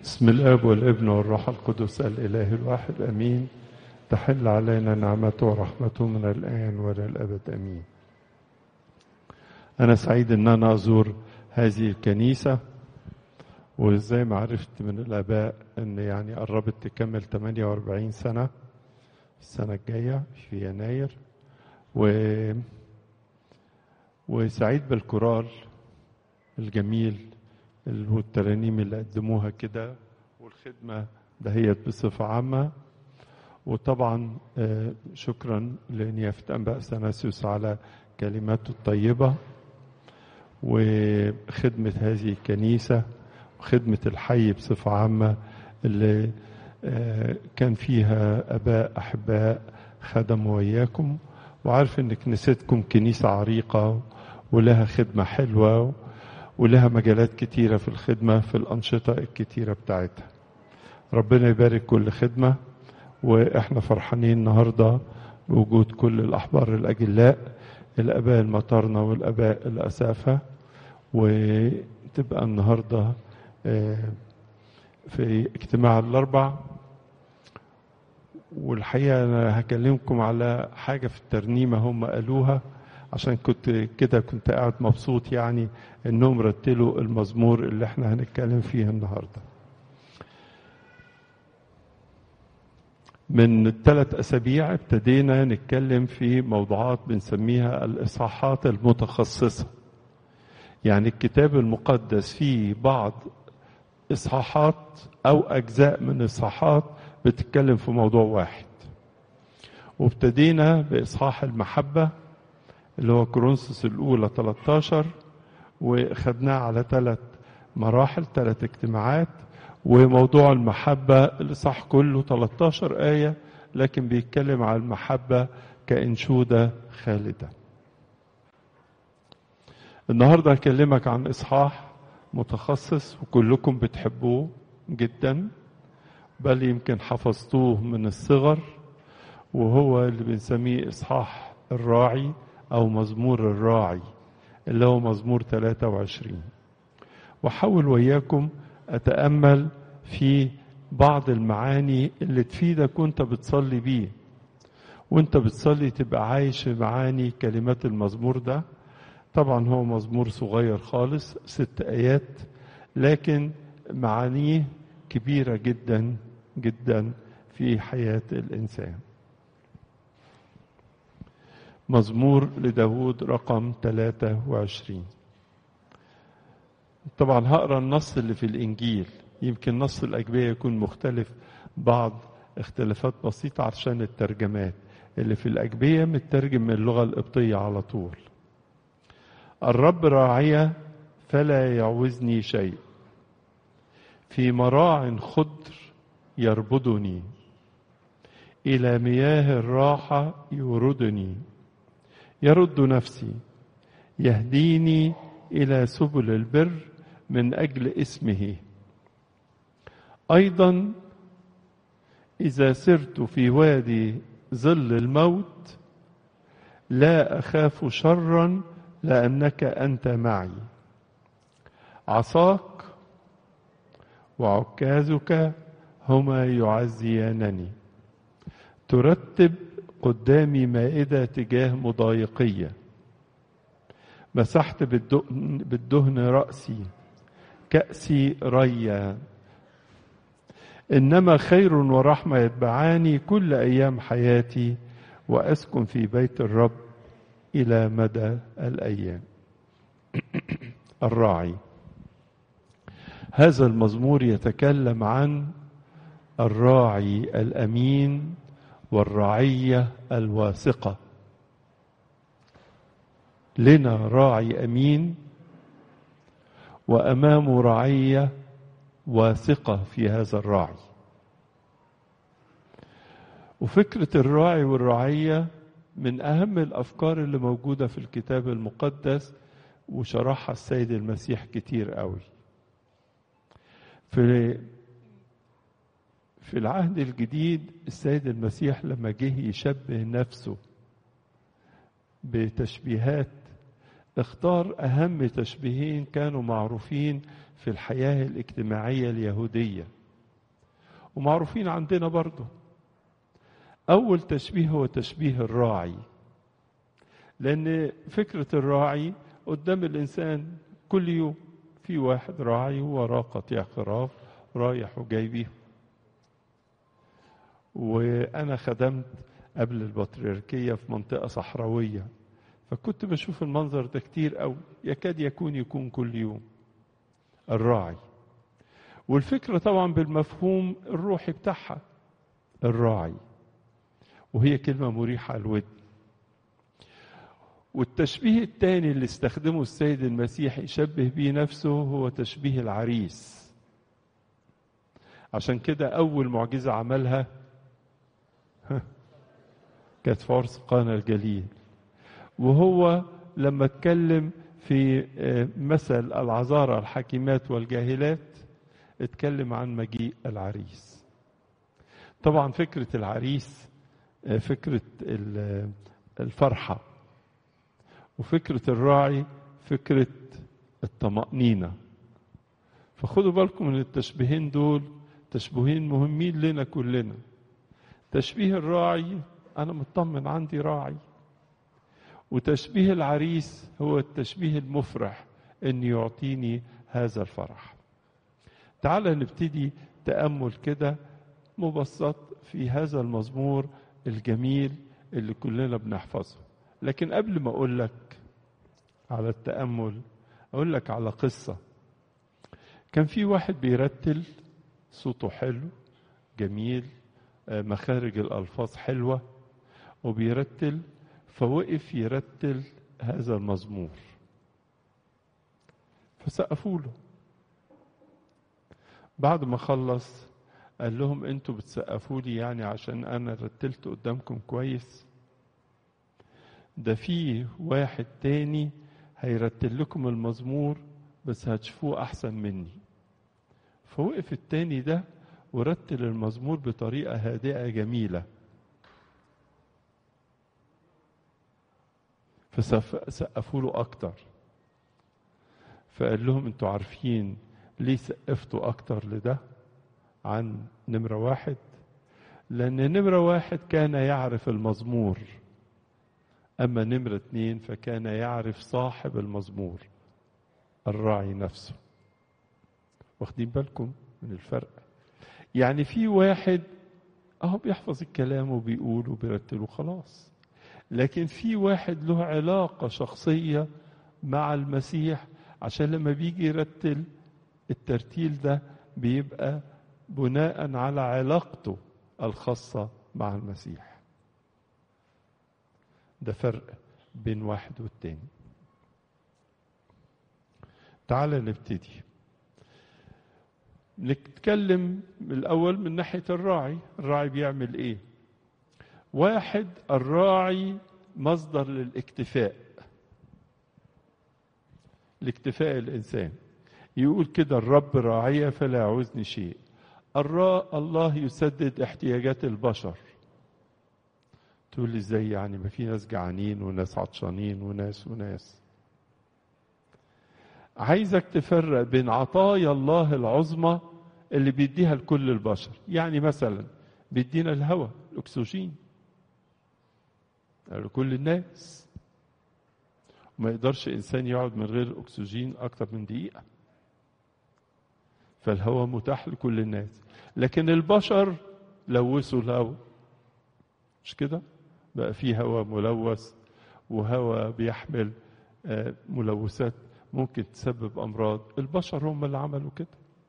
بسم الاب والابن والروح القدس الاله الواحد امين تحل علينا نعمته ورحمته من الان والى الابد امين انا سعيد ان انا ازور هذه الكنيسه وزي ما عرفت من الاباء ان يعني قربت تكمل 48 سنه السنه الجايه في يناير و وسعيد بالكورال الجميل والترانيم اللي قدموها كده والخدمة دهيت بصفة عامة وطبعا شكرا لنيافة أنباء سناسيوس على كلماته الطيبة وخدمة هذه الكنيسة وخدمة الحي بصفة عامة اللي كان فيها أباء أحباء خدموا وياكم وعارف إن كنيستكم كنيسة عريقة ولها خدمة حلوة ولها مجالات كتيرة في الخدمة في الأنشطة الكتيرة بتاعتها ربنا يبارك كل خدمة وإحنا فرحانين النهاردة بوجود كل الأحبار الأجلاء الآباء المطارنة والآباء الأسافة وتبقى النهاردة في اجتماع الأربع والحقيقة أنا هكلمكم على حاجة في الترنيمة هم قالوها عشان كنت كده كنت قاعد مبسوط يعني انهم رتلوا المزمور اللي احنا هنتكلم فيه النهارده. من ثلاث اسابيع ابتدينا نتكلم في موضوعات بنسميها الاصحاحات المتخصصه. يعني الكتاب المقدس فيه بعض اصحاحات او اجزاء من اصحاحات بتتكلم في موضوع واحد. وابتدينا باصحاح المحبه اللي هو كورنثوس الأولى 13 وخدناه على ثلاث مراحل ثلاث اجتماعات وموضوع المحبة الإصحاح كله 13 آية لكن بيتكلم عن المحبة كإنشودة خالدة النهاردة هكلمك عن إصحاح متخصص وكلكم بتحبوه جدا بل يمكن حفظتوه من الصغر وهو اللي بنسميه إصحاح الراعي أو مزمور الراعي اللي هو مزمور 23 وحاول وياكم أتأمل في بعض المعاني اللي تفيدك وانت بتصلي بيه وانت بتصلي تبقى عايش معاني كلمات المزمور ده طبعا هو مزمور صغير خالص ست آيات لكن معانيه كبيرة جدا جدا في حياة الإنسان مزمور لداود رقم 23 طبعا هقرا النص اللي في الانجيل يمكن نص الاجبيه يكون مختلف بعض اختلافات بسيطه عشان الترجمات اللي في الاجبيه مترجم من اللغه القبطيه على طول الرب راعية فلا يعوزني شيء في مراع خضر يربضني الى مياه الراحه يوردني يرد نفسي يهديني الى سبل البر من اجل اسمه ايضا اذا سرت في وادي ظل الموت لا اخاف شرا لانك انت معي عصاك وعكازك هما يعزيانني ترتب قدامي مائدة تجاه مضايقية مسحت بالدهن, بالدهن رأسي كأسي ريا إنما خير ورحمة يتبعاني كل أيام حياتي وأسكن في بيت الرب إلى مدى الأيام الراعي هذا المزمور يتكلم عن الراعي الأمين والرعية الواثقة لنا راعي أمين وأمامه رعية واثقة في هذا الراعي وفكرة الراعي والرعية من أهم الأفكار اللي موجودة في الكتاب المقدس وشرحها السيد المسيح كتير قوي في في العهد الجديد السيد المسيح لما جه يشبه نفسه بتشبيهات اختار أهم تشبيهين كانوا معروفين في الحياة الاجتماعية اليهودية ومعروفين عندنا برضه أول تشبيه هو تشبيه الراعي لأن فكرة الراعي قدام الإنسان كل يوم في واحد راعي وراه قطيع خراف رايح وجاي بيهم وأنا خدمت قبل البطريركية في منطقة صحراوية فكنت بشوف المنظر ده كتير أوي يكاد يكون يكون كل يوم الراعي والفكرة طبعا بالمفهوم الروحي بتاعها الراعي وهي كلمة مريحة على الودن والتشبيه الثاني اللي استخدمه السيد المسيح يشبه بيه نفسه هو تشبيه العريس عشان كده أول معجزة عملها كانت فارس قانا الجليل وهو لما اتكلم في مثل العذارى الحكيمات والجاهلات اتكلم عن مجيء العريس طبعا فكرة العريس فكرة الفرحة وفكرة الراعي فكرة الطمأنينة فخدوا بالكم من التشبيهين دول تشبيهين مهمين لنا كلنا تشبيه الراعي أنا مطمن عندي راعي وتشبيه العريس هو التشبيه المفرح أن يعطيني هذا الفرح تعال نبتدي تأمل كده مبسط في هذا المزمور الجميل اللي كلنا بنحفظه لكن قبل ما أقول لك على التأمل أقول لك على قصة كان في واحد بيرتل صوته حلو جميل مخارج الألفاظ حلوة وبيرتل فوقف يرتل هذا المزمور فسقفوا له بعد ما خلص قال لهم انتوا بتسقفوا لي يعني عشان انا رتلت قدامكم كويس ده في واحد تاني هيرتل لكم المزمور بس هتشوفوه احسن مني فوقف التاني ده ورتل المزمور بطريقه هادئه جميله فسقفوا له اكتر فقال لهم انتوا عارفين ليه سقفتوا اكتر لده عن نمرة واحد لأن نمرة واحد كان يعرف المزمور أما نمرة اتنين فكان يعرف صاحب المزمور الراعي نفسه واخدين بالكم من الفرق يعني في واحد اهو بيحفظ الكلام وبيقول وبيرتله خلاص لكن في واحد له علاقة شخصية مع المسيح عشان لما بيجي يرتل الترتيل ده بيبقى بناء على علاقته الخاصة مع المسيح ده فرق بين واحد والتاني تعال نبتدي نتكلم الأول من ناحية الراعي الراعي بيعمل إيه واحد الراعي مصدر للاكتفاء لاكتفاء الإنسان يقول كده الرب راعية فلا يعوزني شيء الراء الله يسدد احتياجات البشر تقول لي ازاي يعني ما في ناس جعانين وناس عطشانين وناس وناس عايزك تفرق بين عطايا الله العظمى اللي بيديها لكل البشر يعني مثلا بيدينا الهواء الاكسجين لكل الناس وما يقدرش انسان يقعد من غير اكسجين اكتر من دقيقه فالهواء متاح لكل الناس لكن البشر لوثوا الهواء مش كده بقى في هواء ملوث وهواء بيحمل ملوثات ممكن تسبب امراض البشر هم اللي عملوا كده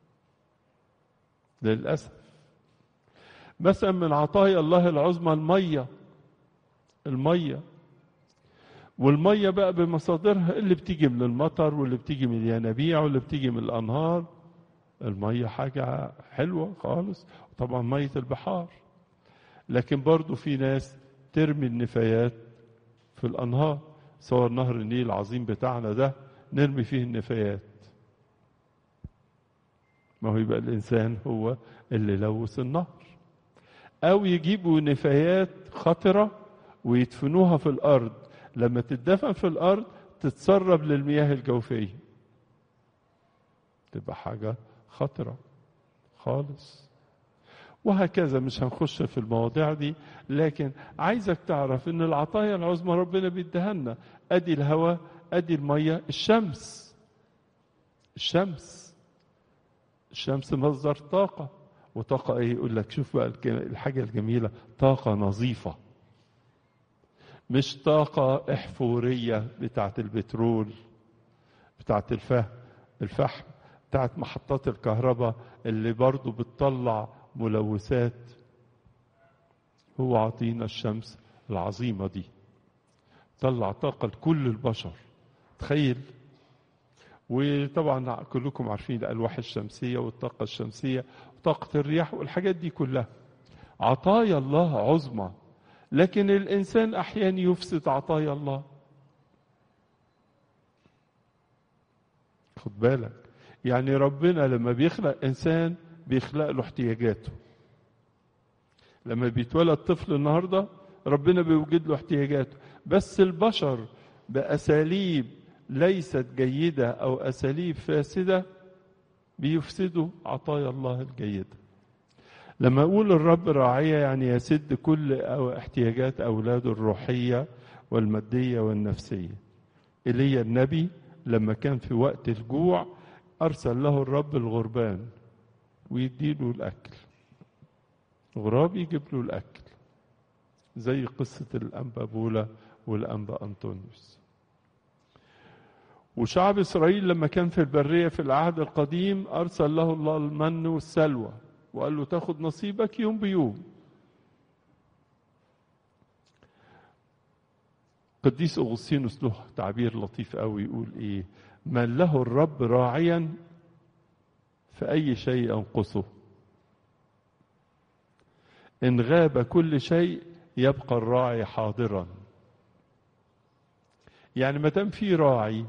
للاسف مثلا من عطايا الله العظمى الميه الميه والميه بقى بمصادرها اللي بتيجي من المطر واللي بتيجي من الينابيع واللي بتيجي من الانهار الميه حاجه حلوه خالص طبعا ميه البحار لكن برضو في ناس ترمي النفايات في الانهار صور نهر النيل العظيم بتاعنا ده نرمي فيه النفايات ما هو يبقى الانسان هو اللي لوث النهر او يجيبوا نفايات خطره ويدفنوها في الارض لما تدفن في الارض تتسرب للمياه الجوفية تبقى حاجة خطرة خالص وهكذا مش هنخش في المواضيع دي لكن عايزك تعرف ان العطايا العظمى ربنا بيديها لنا ادي الهواء ادي الميه الشمس الشمس الشمس مصدر طاقه وطاقه ايه يقول لك شوف بقى الحاجه الجميله طاقه نظيفه مش طاقه احفوريه بتاعت البترول بتاعت الفحم الفحم بتاعت محطات الكهرباء اللي برضو بتطلع ملوثات هو عطينا الشمس العظيمة دي طلع طاقة لكل البشر تخيل وطبعا كلكم عارفين الألواح الشمسية والطاقة الشمسية وطاقة الرياح والحاجات دي كلها عطايا الله عظمى لكن الإنسان أحيانا يفسد عطايا الله خد بالك يعني ربنا لما بيخلق إنسان بيخلق له احتياجاته لما بيتولد طفل النهارده ربنا بيوجد له احتياجاته بس البشر باساليب ليست جيده او اساليب فاسده بيفسدوا عطايا الله الجيده لما اقول الرب راعيه يعني يسد كل أو احتياجات اولاده الروحيه والماديه والنفسيه ايليا النبي لما كان في وقت الجوع ارسل له الرب الغربان ويديله الأكل غراب يجيب له الأكل زي قصة الأنبا بولا والأنبا أنطونيوس وشعب إسرائيل لما كان في البرية في العهد القديم أرسل له الله المن والسلوى وقال له تاخد نصيبك يوم بيوم قديس أغسطينوس له تعبير لطيف قوي يقول إيه من له الرب راعيا فأي شيء ينقصه إن غاب كل شيء يبقى الراعي حاضرا يعني ما دام في راعي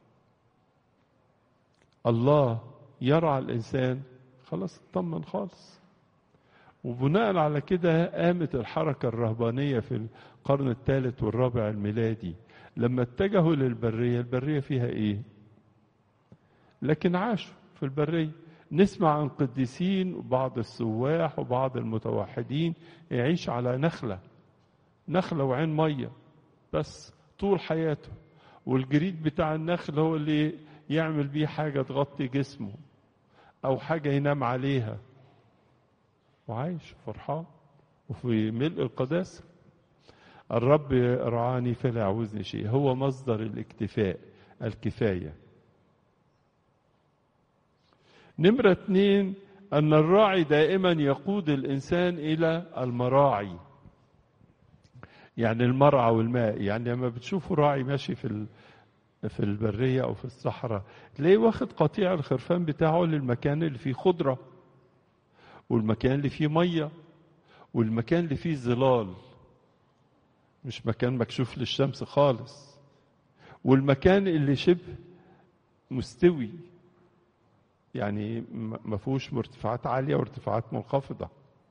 الله يرعى الإنسان خلاص اطمن خالص وبناء على كده قامت الحركة الرهبانية في القرن الثالث والرابع الميلادي لما اتجهوا للبرية البرية فيها ايه لكن عاشوا في البرية نسمع عن قديسين وبعض السواح وبعض المتوحدين يعيش على نخلة نخلة وعين مية بس طول حياته والجريد بتاع النخل هو اللي يعمل بيه حاجة تغطي جسمه أو حاجة ينام عليها وعايش فرحان وفي ملء القداسة الرب رعاني فلا يعوزني شيء هو مصدر الاكتفاء الكفاية نمرة اثنين أن الراعي دائما يقود الإنسان إلى المراعي يعني المرعى والماء يعني لما بتشوفوا راعي ماشي في في البرية أو في الصحراء تلاقيه واخد قطيع الخرفان بتاعه للمكان اللي فيه خضرة والمكان اللي فيه مية والمكان اللي فيه ظلال مش مكان مكشوف للشمس خالص والمكان اللي شبه مستوي يعني ما فيهوش مرتفعات عالية وارتفاعات منخفضة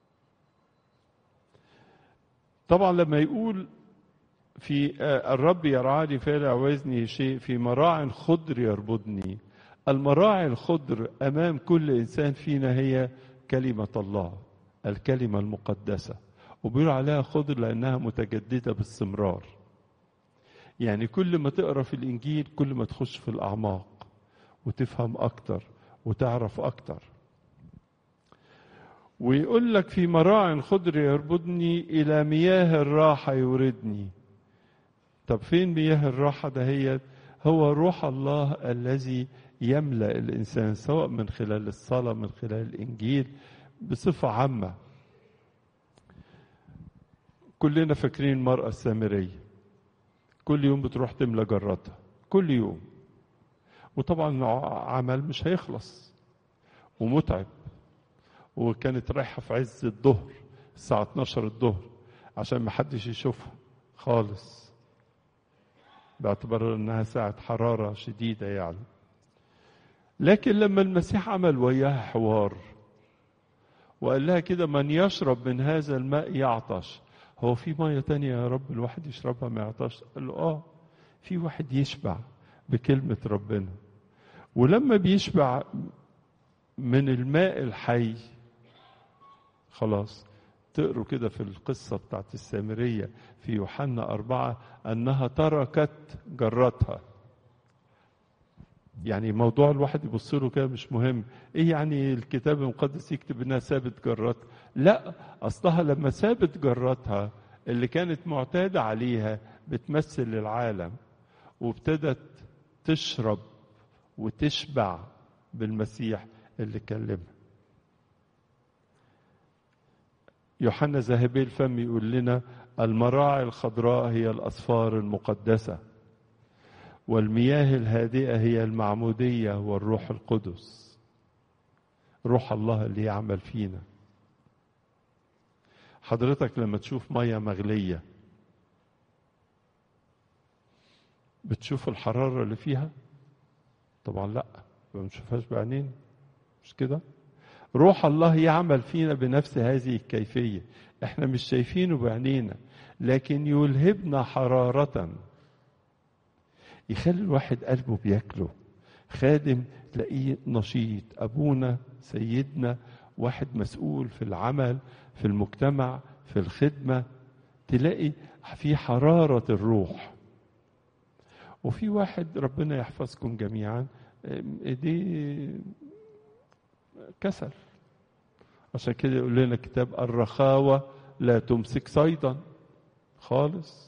طبعا لما يقول في الرب يرعاني فلا يعوزني شيء في مراع خضر يربضني المراعي الخضر أمام كل إنسان فينا هي كلمة الله الكلمة المقدسة وبيقول عليها خضر لأنها متجددة باستمرار يعني كل ما تقرأ في الإنجيل كل ما تخش في الأعماق وتفهم أكتر وتعرف أكتر ويقول لك في مراع خضر يربضني إلى مياه الراحة يوردني طب فين مياه الراحة دهيت هو روح الله الذي يملأ الإنسان سواء من خلال الصلاة من خلال الإنجيل بصفة عامة كلنا فاكرين المرأة السامرية كل يوم بتروح تملى جراتها كل يوم وطبعا عمل مش هيخلص ومتعب وكانت رايحة في عز الظهر الساعة 12 الظهر عشان ما حدش يشوفها خالص باعتبار انها ساعة حرارة شديدة يعني لكن لما المسيح عمل وياها حوار وقال لها كده من يشرب من هذا الماء يعطش هو في مية تانية يا رب الواحد يشربها ما يعطش قال له اه في واحد يشبع بكلمة ربنا ولما بيشبع من الماء الحي خلاص تقروا كده في القصة بتاعت السامرية في يوحنا أربعة أنها تركت جرتها يعني موضوع الواحد يبص له كده مش مهم ايه يعني الكتاب المقدس يكتب انها سابت جرتها لا اصلها لما سابت جرتها اللي كانت معتادة عليها بتمثل العالم وابتدت تشرب وتشبع بالمسيح اللي كلمها يوحنا ذهبي الفم يقول لنا المراعي الخضراء هي الأصفار المقدسة والمياه الهادئة هي المعمودية والروح القدس روح الله اللي يعمل فينا حضرتك لما تشوف مية مغلية بتشوف الحرارة اللي فيها طبعا لا ما بنشوفهاش بعينين مش كده روح الله يعمل فينا بنفس هذه الكيفية احنا مش شايفينه بعينينا لكن يلهبنا حرارة يخلي الواحد قلبه بياكله خادم تلاقيه نشيط ابونا سيدنا واحد مسؤول في العمل في المجتمع في الخدمة تلاقي في حرارة الروح وفي واحد ربنا يحفظكم جميعا دي كسل عشان كده يقول لنا كتاب الرخاوة لا تمسك صيدا خالص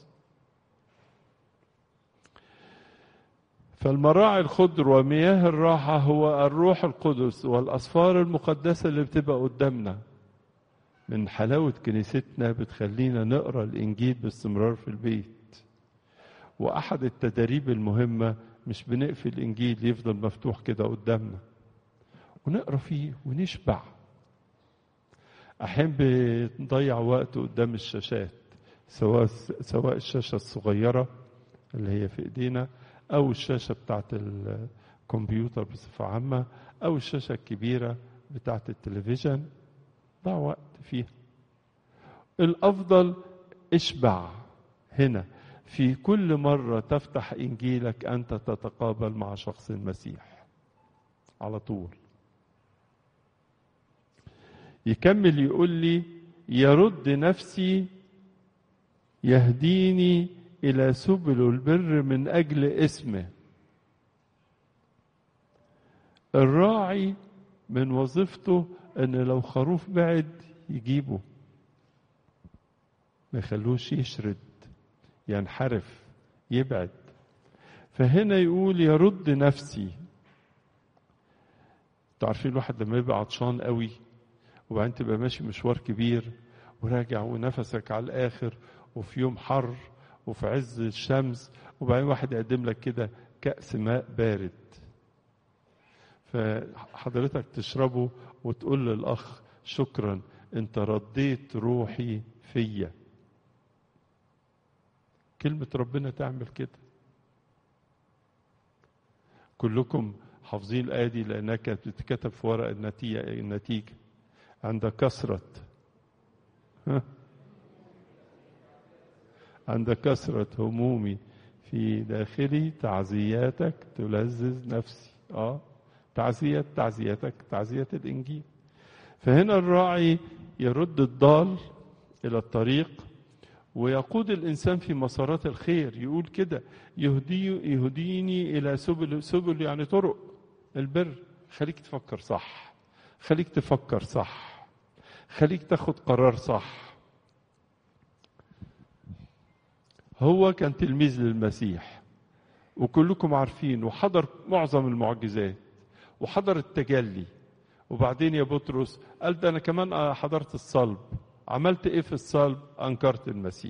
فالمراعي الخضر ومياه الراحة هو الروح القدس والأصفار المقدسة اللي بتبقى قدامنا من حلاوة كنيستنا بتخلينا نقرأ الإنجيل باستمرار في البيت وأحد التدريب المهمة مش بنقفل الإنجيل يفضل مفتوح كده قدامنا ونقرأ فيه ونشبع أحيانا بنضيع وقت قدام الشاشات سواء سواء الشاشة الصغيرة اللي هي في إيدينا أو الشاشة بتاعت الكمبيوتر بصفة عامة أو الشاشة الكبيرة بتاعت التلفزيون ضع وقت فيها الأفضل اشبع هنا في كل مرة تفتح إنجيلك أنت تتقابل مع شخص المسيح على طول يكمل يقول لي يرد نفسي يهديني إلى سبل البر من أجل اسمه الراعي من وظيفته أن لو خروف بعد يجيبه ما يخلوش يشرد ينحرف يبعد فهنا يقول يرد نفسي تعرفين الواحد لما يبقى عطشان قوي وبعدين تبقى ماشي مشوار كبير وراجع ونفسك على الآخر وفي يوم حر وفي عز الشمس وبعدين واحد يقدم لك كده كأس ماء بارد فحضرتك تشربه وتقول للأخ شكرا انت رديت روحي فيا كلمة ربنا تعمل كده كلكم حافظين الآية دي لأنها كانت بتتكتب في ورق النتيجة, النتيجة عند كثرة ها عند كثرة همومي في داخلي تعزياتك تلذذ نفسي اه تعزية تعزيتك تعزية الإنجيل فهنا الراعي يرد الضال إلى الطريق ويقود الإنسان في مسارات الخير يقول كده يهدي يهديني إلى سبل سبل يعني طرق البر خليك تفكر صح خليك تفكر صح خليك تاخد قرار صح هو كان تلميذ للمسيح وكلكم عارفين وحضر معظم المعجزات وحضر التجلي وبعدين يا بطرس قال ده انا كمان حضرت الصلب عملت ايه في الصلب انكرت المسيح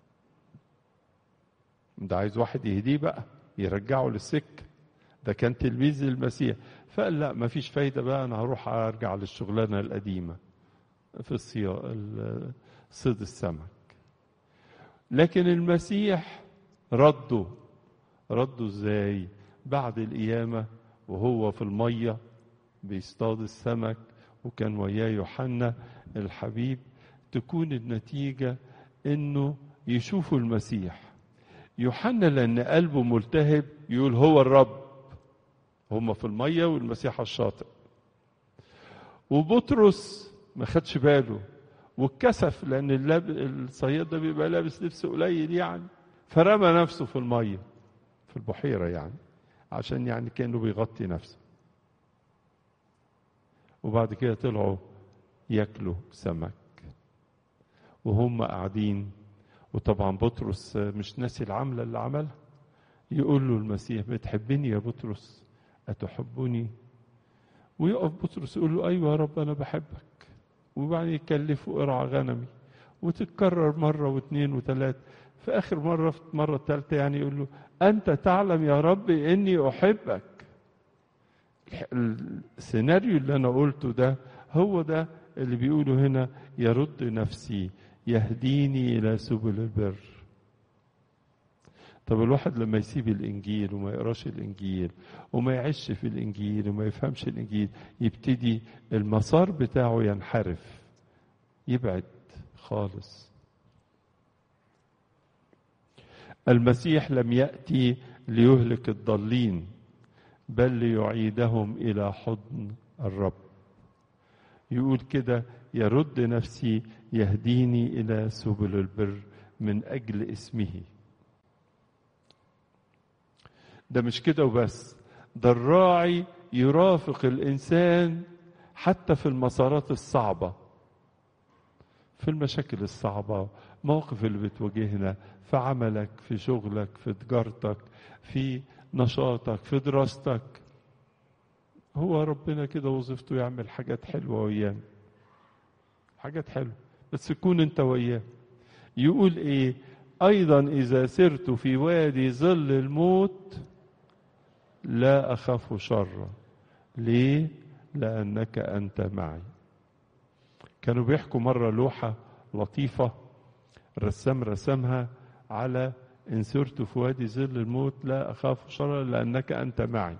ده عايز واحد يهديه بقى يرجعه للسكه ده كان تلميذ للمسيح فقال لا ما فيش فايده بقى انا هروح ارجع للشغلانه القديمه في الصيا صيد السمك لكن المسيح رده رده ازاي بعد القيامه وهو في الميه بيصطاد السمك وكان وياه يوحنا الحبيب تكون النتيجه انه يشوفوا المسيح يوحنا لأن قلبه ملتهب يقول هو الرب هما في المية والمسيح على الشاطئ وبطرس ما خدش باله واتكسف لأن اللاب الصياد ده بيبقى لابس لبس قليل يعني فرمى نفسه في المية في البحيرة يعني عشان يعني كأنه بيغطي نفسه وبعد كده طلعوا ياكلوا سمك وهم قاعدين وطبعا بطرس مش ناسي العملة اللي عملها يقول له المسيح بتحبني يا بطرس أتحبني ويقف بطرس يقول له أيوة يا رب أنا بحبك وبعدين يكلفه ارعى غنمي وتتكرر مرة واثنين وثلاثة في آخر مرة في المرة الثالثة يعني يقول له أنت تعلم يا رب إني أحبك السيناريو اللي أنا قلته ده هو ده اللي بيقوله هنا يرد نفسي يهديني إلى سبل البر طب الواحد لما يسيب الإنجيل وما يقراش الإنجيل وما يعيش في الإنجيل وما يفهمش الإنجيل يبتدي المسار بتاعه ينحرف يبعد خالص المسيح لم يأتي ليهلك الضالين بل ليعيدهم إلى حضن الرب يقول كده يرد نفسي يهديني إلى سبل البر من أجل اسمه ده مش كده وبس ده الراعي يرافق الإنسان حتى في المسارات الصعبة في المشاكل الصعبة مواقف اللي بتواجهنا في عملك في شغلك في تجارتك في نشاطك في دراستك هو ربنا كده وظيفته يعمل حاجات حلوة ويانا حاجات حلوة بس تكون انت وياه يقول ايه ايضا اذا سرت في وادي ظل الموت لا اخاف شرا ليه لانك انت معي كانوا بيحكوا مره لوحه لطيفه الرسام رسمها على ان سرت في وادي ظل الموت لا اخاف شرا لانك انت معي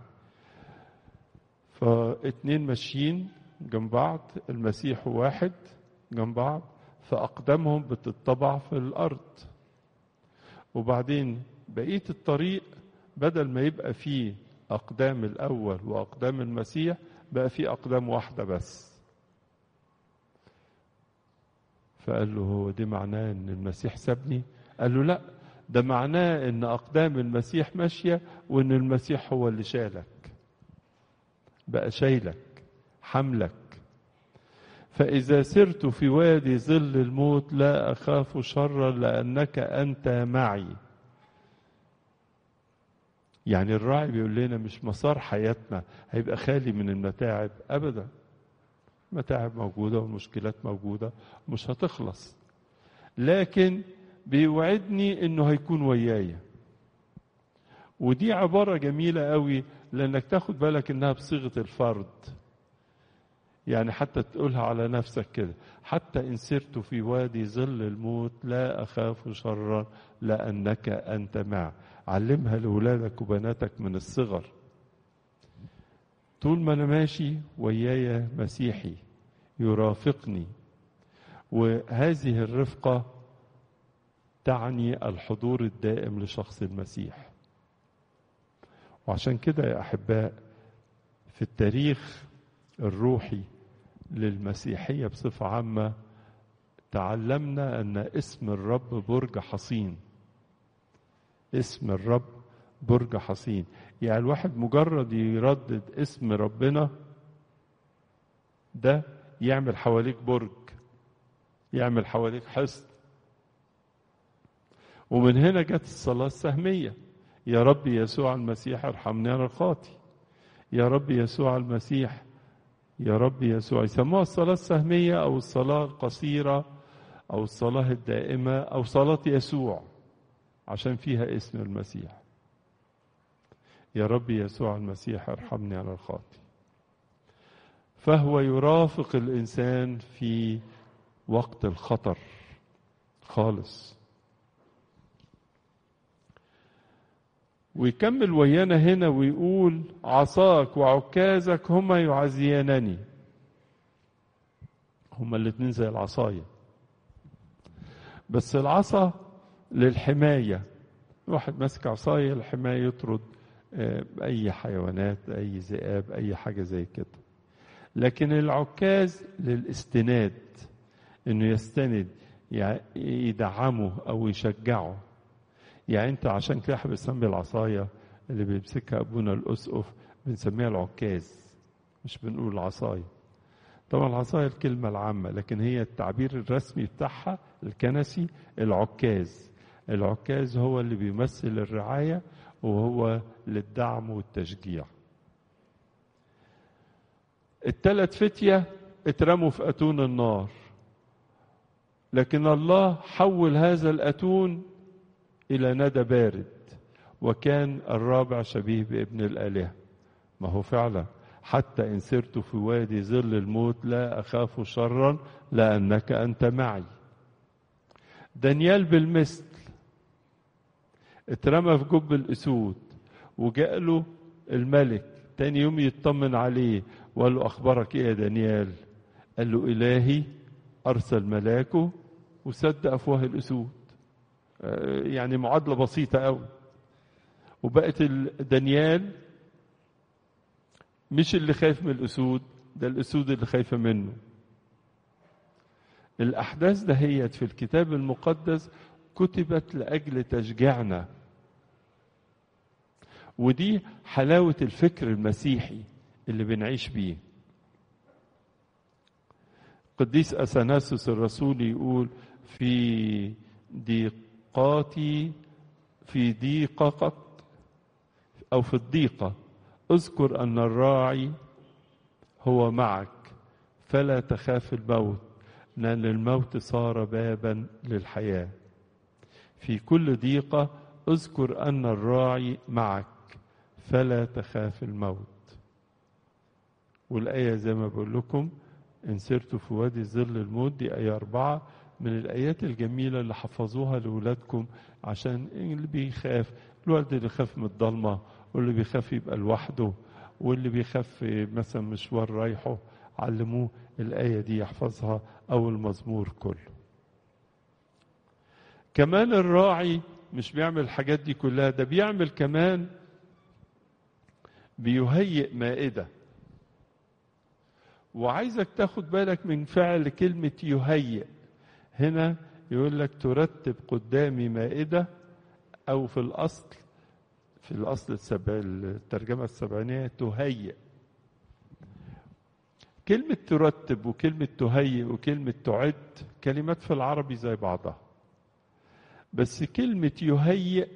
فاتنين ماشيين جنب بعض المسيح واحد جنب بعض فأقدامهم بتطبع في الأرض وبعدين بقية الطريق بدل ما يبقى فيه أقدام الأول وأقدام المسيح بقى فيه أقدام واحدة بس فقال له هو دي معناه إن المسيح سابني قال له لا ده معناه إن أقدام المسيح ماشية وإن المسيح هو اللي شالك بقى شايلك حملك فإذا سرت في وادي ظل الموت لا أخاف شرا لأنك أنت معي يعني الراعي بيقول لنا مش مسار حياتنا هيبقى خالي من المتاعب أبدا متاعب موجودة والمشكلات موجودة مش هتخلص لكن بيوعدني انه هيكون ويايا ودي عبارة جميلة قوي لانك تاخد بالك انها بصيغة الفرد يعني حتى تقولها على نفسك كده حتى إن سرت في وادي ظل الموت لا أخاف شرا لأنك أنت مع علمها لأولادك وبناتك من الصغر طول ما أنا ماشي وياي مسيحي يرافقني وهذه الرفقة تعني الحضور الدائم لشخص المسيح وعشان كده يا أحباء في التاريخ الروحي للمسيحية بصفة عامة تعلمنا أن اسم الرب برج حصين اسم الرب برج حصين يعني الواحد مجرد يردد اسم ربنا ده يعمل حواليك برج يعمل حواليك حصن ومن هنا جت الصلاة السهمية يا رب يسوع المسيح ارحمني أنا الخاطي يا رب يسوع المسيح يا رب يسوع يسموها الصلاة السهمية أو الصلاة القصيرة أو الصلاة الدائمة أو صلاة يسوع عشان فيها اسم المسيح يا رب يسوع المسيح ارحمني على الخاطي فهو يرافق الإنسان في وقت الخطر خالص ويكمل ويانا هنا ويقول عصاك وعكازك هما يعزيانني هما الاتنين زي العصاية بس العصا للحماية واحد ماسك عصاية الحماية يطرد أي حيوانات أي ذئاب أي حاجة زي كده لكن العكاز للاستناد انه يستند يدعمه او يشجعه يعني انت عشان كده احنا بنسمي العصايه اللي بيمسكها ابونا الاسقف بنسميها العكاز مش بنقول العصايه طبعا العصايه الكلمه العامه لكن هي التعبير الرسمي بتاعها الكنسي العكاز العكاز هو اللي بيمثل الرعايه وهو للدعم والتشجيع الثلاث فتية اترموا في أتون النار لكن الله حول هذا الأتون إلى ندى بارد وكان الرابع شبيه بابن الآلهة ما هو فعلا حتى إن سرت في وادي ظل الموت لا أخاف شرا لأنك أنت معي دانيال بالمثل اترمى في جب الأسود وجاء له الملك تاني يوم يطمن عليه وقال له أخبارك إيه يا دانيال قال له إلهي أرسل ملاكه وسد أفواه الأسود يعني معادلة بسيطة أوي وبقت دانيال مش اللي خايف من الأسود ده الأسود اللي خايفة منه الأحداث دهيت في الكتاب المقدس كتبت لأجل تشجيعنا ودي حلاوة الفكر المسيحي اللي بنعيش بيه قديس أثناسوس الرسول يقول في ضيقاتي في ضيقك أو في الضيقة اذكر أن الراعي هو معك فلا تخاف الموت لأن الموت صار بابا للحياة في كل ضيقة اذكر أن الراعي معك فلا تخاف الموت والآية زي ما بقول لكم إن سرت في وادي ظل الموت دي آية أربعة من الآيات الجميلة اللي حفظوها لأولادكم عشان اللي بيخاف الولد اللي يخاف من الضلمة واللي بيخاف يبقى لوحده واللي بيخاف مثلا مشوار رايحه علموه الآية دي يحفظها أو المزمور كله كمان الراعي مش بيعمل الحاجات دي كلها ده بيعمل كمان بيهيئ مائدة وعايزك تاخد بالك من فعل كلمة يهيئ هنا يقول لك ترتب قدامي مائدة أو في الأصل في الأصل السبع الترجمة السبعينية تهيئ كلمة ترتب وكلمة تهيئ وكلمة تعد كلمات في العربي زي بعضها بس كلمة يهيئ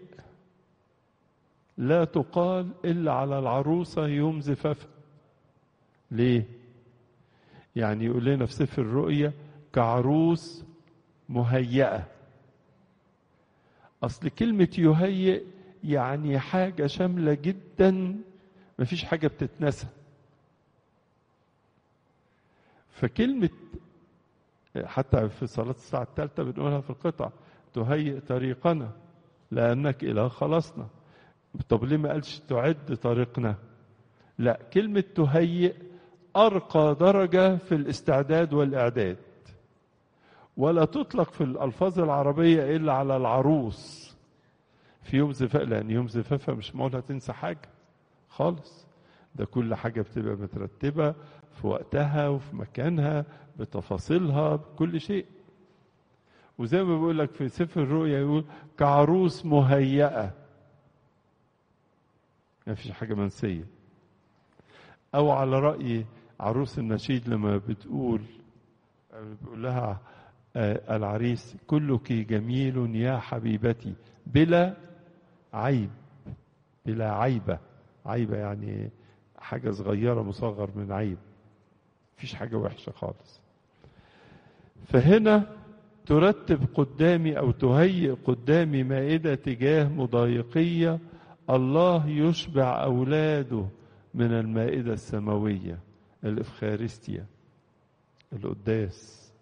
لا تقال إلا على العروسة يوم زفافها ليه؟ يعني يقول لنا في سفر الرؤيا كعروس مهيئة أصل كلمة يهيئ يعني حاجة شاملة جدا مفيش حاجة بتتنسى فكلمة حتى في صلاة الساعة الثالثة بنقولها في القطع تهيئ طريقنا لأنك إله خلصنا طب ليه ما قالش تعد طريقنا لا كلمة تهيئ أرقى درجة في الاستعداد والإعداد ولا تطلق في الألفاظ العربية إلا على العروس في يوم زفاف لأن يوم زفافها مش معقول تنسى حاجة خالص ده كل حاجة بتبقى مترتبة في وقتها وفي مكانها بتفاصيلها بكل شيء وزي ما بيقول لك في سفر الرؤيا يقول كعروس مهيئة ما فيش حاجة منسية أو على رأي عروس النشيد لما بتقول بيقول لها العريس كلك جميل يا حبيبتي بلا عيب بلا عيبة عيبة يعني حاجة صغيرة مصغر من عيب مفيش حاجة وحشة خالص فهنا ترتب قدامي أو تهيئ قدامي مائدة تجاه مضايقية الله يشبع أولاده من المائدة السماوية الإفخارستيا القداس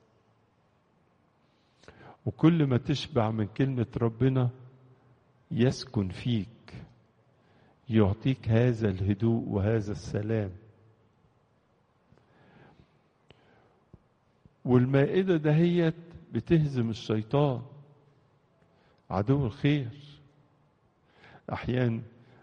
وكل ما تشبع من كلمة ربنا يسكن فيك يعطيك هذا الهدوء وهذا السلام والمائدة دهيت بتهزم الشيطان عدو الخير أحيان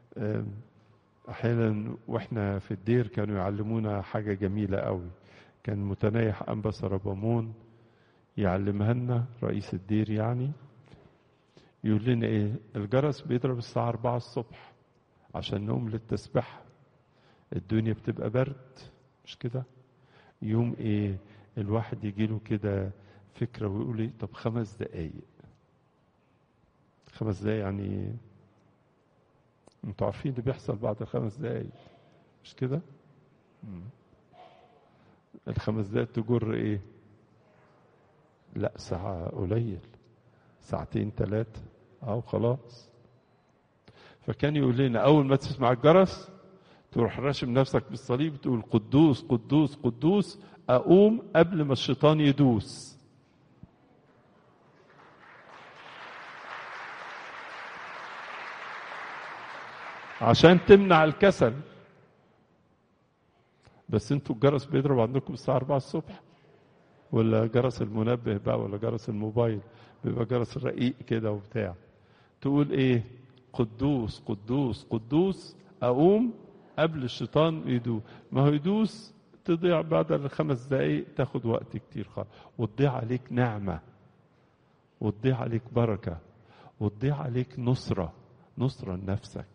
أحيانا وإحنا في الدير كانوا يعلمونا حاجة جميلة قوي كان متنايح أنبا سربامون يعلمها لنا رئيس الدير يعني يقول لنا إيه الجرس بيضرب الساعة 4 الصبح عشان نقوم للتسبيح الدنيا بتبقى برد مش كده يوم ايه الواحد يجي له كده فكره ويقول ايه طب خمس دقايق خمس دقايق يعني انتوا عارفين اللي بيحصل بعد الخمس دقايق مش كده الخمس دقايق تجر ايه لا ساعة قليل ساعتين ثلاثة أو خلاص فكان يقول لنا أول ما تسمع الجرس تروح راشم نفسك بالصليب تقول قدوس قدوس قدوس أقوم قبل ما الشيطان يدوس عشان تمنع الكسل بس انتوا الجرس بيضرب عندكم الساعة 4 الصبح ولا جرس المنبه بقى ولا جرس الموبايل بيبقى جرس الرقيق كده وبتاع تقول ايه قدوس قدوس قدوس اقوم قبل الشيطان يدوس ما هو يدوس تضيع بعد الخمس دقايق تاخد وقت كتير خالص وتضيع عليك نعمة وتضيع عليك بركة وتضيع عليك نصرة نصرة لنفسك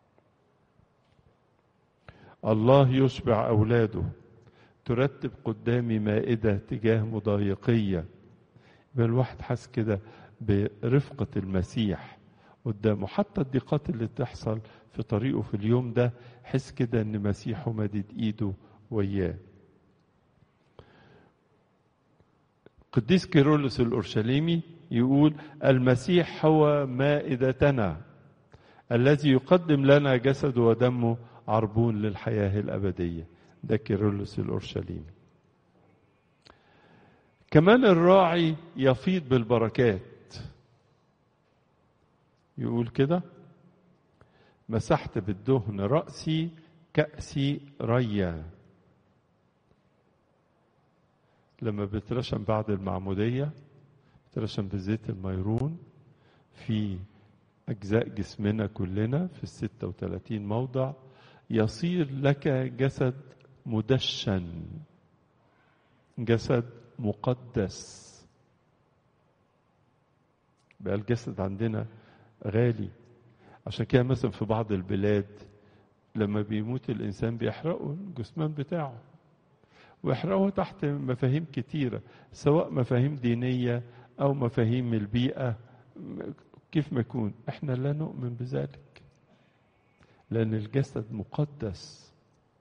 الله يشبع أولاده ترتب قدامي مائدة تجاه مضايقية يبقى الواحد حاسس كده برفقة المسيح قدامه حتى الضيقات اللي تحصل في طريقه في اليوم ده حس كده ان مسيحه مدد ايده وياه قديس كيرلس الأورشليمي يقول المسيح هو مائدتنا الذي يقدم لنا جسده ودمه عربون للحياة الأبدية ده كيرلس الأورشليمي كمان الراعي يفيض بالبركات يقول كده مسحت بالدهن رأسي كأسي ريا لما بترشم بعد المعمودية بترشم بزيت الميرون في أجزاء جسمنا كلنا في الستة وثلاثين موضع يصير لك جسد مدشن جسد مقدس بقى الجسد عندنا غالي عشان كده مثلا في بعض البلاد لما بيموت الإنسان بيحرقوا الجثمان بتاعه ويحرقوه تحت مفاهيم كتيرة سواء مفاهيم دينية أو مفاهيم البيئة كيف ما يكون احنا لا نؤمن بذلك لأن الجسد مقدس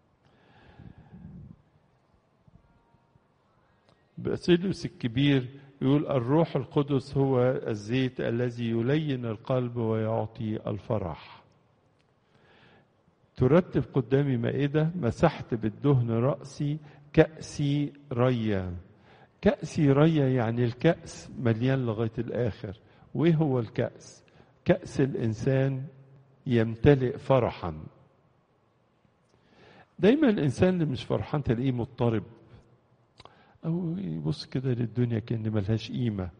باسيليوس الكبير يقول الروح القدس هو الزيت الذي يلين القلب ويعطي الفرح ترتب قدامي مائدة مسحت بالدهن رأسي كأسي ريا كأسي ريا يعني الكأس مليان لغاية الآخر وإيه هو الكأس كأس الإنسان يمتلئ فرحا دايما الإنسان اللي مش فرحان تلاقيه مضطرب أو يبص كده للدنيا كأن ملهاش قيمة